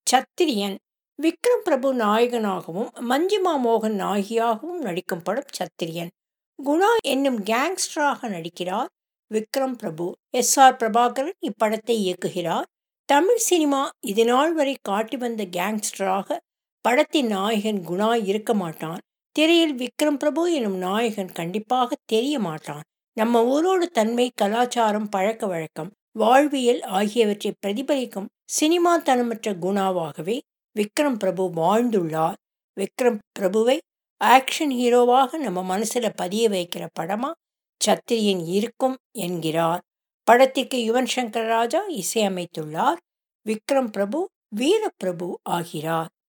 சத்திரியன் விக்ரம் பிரபு நாயகனாகவும் மஞ்சிமா மோகன் நாயகியாகவும் நடிக்கும் படம் சத்திரியன் குணா என்னும் கேங்ஸ்டராக நடிக்கிறார் விக்ரம் பிரபு எஸ் ஆர் பிரபாகரன் இப்படத்தை இயக்குகிறார் தமிழ் சினிமா இதுநாள் வரை காட்டி வந்த கேங்ஸ்டராக படத்தின் நாயகன் குணா இருக்க மாட்டான் திரையில் விக்ரம் பிரபு எனும் நாயகன் கண்டிப்பாக தெரிய மாட்டான் நம்ம ஊரோட தன்மை கலாச்சாரம் பழக்க வழக்கம் வாழ்வியல் ஆகியவற்றை பிரதிபலிக்கும் சினிமா தனமற்ற குணாவாகவே விக்ரம் பிரபு வாழ்ந்துள்ளார் விக்ரம் பிரபுவை ஆக்ஷன் ஹீரோவாக நம்ம மனசுல பதிய வைக்கிற படமா சத்திரியன் இருக்கும் என்கிறார் படத்திற்கு யுவன் சங்கர் ராஜா இசையமைத்துள்ளார் விக்ரம் பிரபு வீரப்பிரபு ஆகிறார்